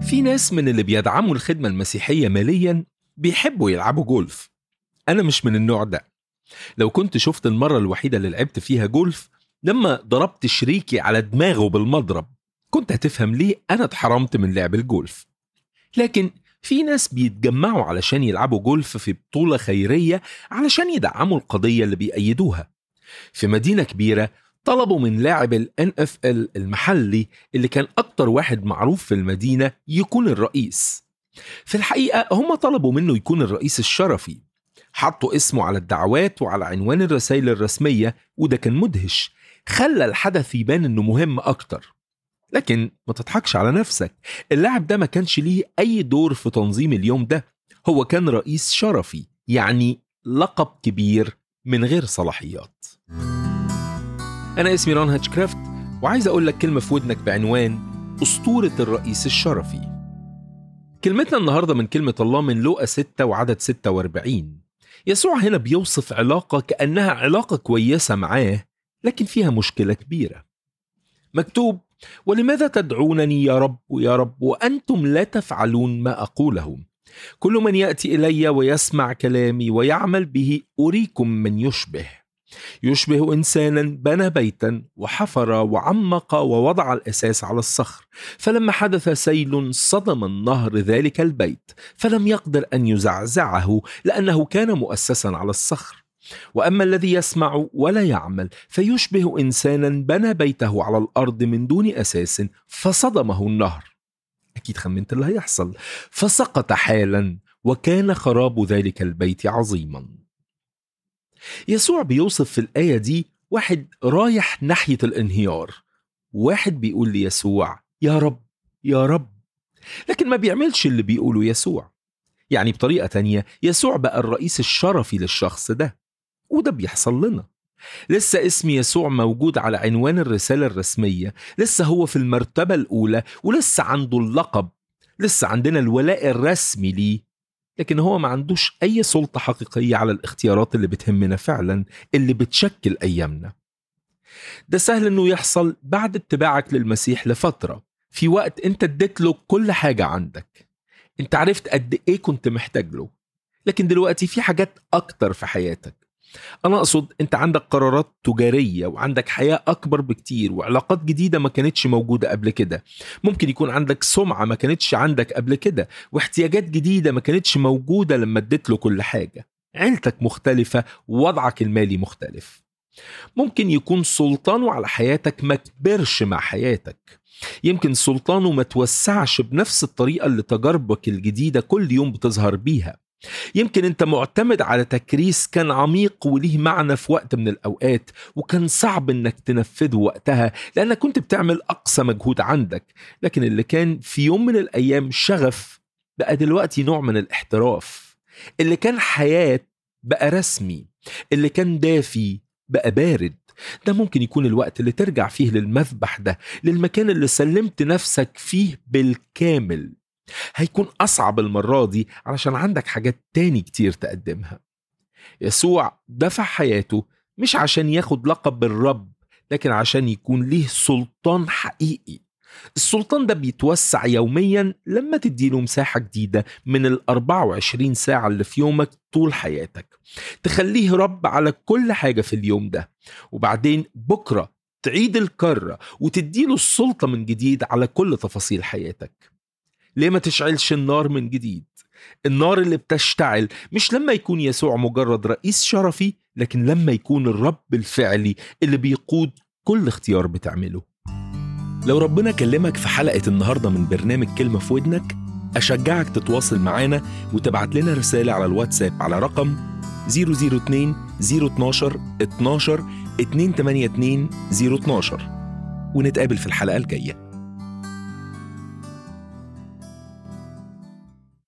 في ناس من اللي بيدعموا الخدمة المسيحية ماليا بيحبوا يلعبوا جولف أنا مش من النوع ده لو كنت شفت المرة الوحيدة اللي لعبت فيها جولف لما ضربت شريكي على دماغه بالمضرب كنت هتفهم ليه أنا اتحرمت من لعب الجولف لكن في ناس بيتجمعوا علشان يلعبوا جولف في بطولة خيرية علشان يدعموا القضية اللي بيأيدوها في مدينة كبيرة طلبوا من لاعب ال NFL المحلي اللي كان أكتر واحد معروف في المدينة يكون الرئيس في الحقيقة هم طلبوا منه يكون الرئيس الشرفي حطوا اسمه على الدعوات وعلى عنوان الرسائل الرسمية وده كان مدهش خلى الحدث يبان انه مهم اكتر لكن ما تضحكش على نفسك اللاعب ده ما كانش ليه اي دور في تنظيم اليوم ده هو كان رئيس شرفي يعني لقب كبير من غير صلاحيات انا اسمي ران هاتشكرافت وعايز اقول لك كلمة في ودنك بعنوان أسطورة الرئيس الشرفي كلمتنا النهاردة من كلمة الله من لوقا 6 وعدد 46 يسوع هنا بيوصف علاقة كأنها علاقة كويسة معاه لكن فيها مشكلة كبيرة مكتوب ولماذا تدعونني يا رب يا رب وأنتم لا تفعلون ما أقوله كل من يأتي إلي ويسمع كلامي ويعمل به أريكم من يشبه يشبه إنسانا بنى بيتا وحفر وعمق ووضع الأساس على الصخر فلما حدث سيل صدم النهر ذلك البيت فلم يقدر أن يزعزعه لأنه كان مؤسسا على الصخر واما الذي يسمع ولا يعمل فيشبه انسانا بنى بيته على الارض من دون اساس فصدمه النهر اكيد خمنت اللي هيحصل فسقط حالا وكان خراب ذلك البيت عظيما يسوع بيوصف في الايه دي واحد رايح ناحيه الانهيار واحد بيقول ليسوع يا رب يا رب لكن ما بيعملش اللي بيقوله يسوع يعني بطريقه تانية يسوع بقى الرئيس الشرفي للشخص ده وده بيحصل لنا لسه اسم يسوع موجود على عنوان الرسالة الرسمية لسه هو في المرتبة الأولى ولسه عنده اللقب لسه عندنا الولاء الرسمي ليه لكن هو ما عندوش أي سلطة حقيقية على الاختيارات اللي بتهمنا فعلا اللي بتشكل أيامنا ده سهل انه يحصل بعد اتباعك للمسيح لفترة في وقت انت اديت له كل حاجة عندك انت عرفت قد ايه كنت محتاج له لكن دلوقتي في حاجات اكتر في حياتك انا اقصد انت عندك قرارات تجاريه وعندك حياه اكبر بكتير وعلاقات جديده ما كانتش موجوده قبل كده ممكن يكون عندك سمعه ما كانتش عندك قبل كده واحتياجات جديده ما كانتش موجوده لما اديت له كل حاجه عيلتك مختلفه ووضعك المالي مختلف ممكن يكون سلطانه على حياتك ما كبرش مع حياتك يمكن سلطانه ما توسعش بنفس الطريقة اللي تجاربك الجديدة كل يوم بتظهر بيها يمكن انت معتمد على تكريس كان عميق وليه معنى في وقت من الاوقات وكان صعب انك تنفذه وقتها لانك كنت بتعمل اقصى مجهود عندك لكن اللي كان في يوم من الايام شغف بقى دلوقتي نوع من الاحتراف اللي كان حياة بقى رسمي اللي كان دافي بقى بارد ده ممكن يكون الوقت اللي ترجع فيه للمذبح ده للمكان اللي سلمت نفسك فيه بالكامل هيكون أصعب المرة دي علشان عندك حاجات تاني كتير تقدمها يسوع دفع حياته مش عشان ياخد لقب الرب لكن عشان يكون ليه سلطان حقيقي السلطان ده بيتوسع يوميا لما تديله مساحة جديدة من ال 24 ساعة اللي في يومك طول حياتك تخليه رب على كل حاجة في اليوم ده وبعدين بكرة تعيد الكرة وتديله السلطة من جديد على كل تفاصيل حياتك ليه ما تشعلش النار من جديد النار اللي بتشتعل مش لما يكون يسوع مجرد رئيس شرفي لكن لما يكون الرب الفعلي اللي بيقود كل اختيار بتعمله لو ربنا كلمك في حلقة النهاردة من برنامج كلمة في ودنك أشجعك تتواصل معانا وتبعت لنا رسالة على الواتساب على رقم 002 012 12 282 012 ونتقابل في الحلقة الجاية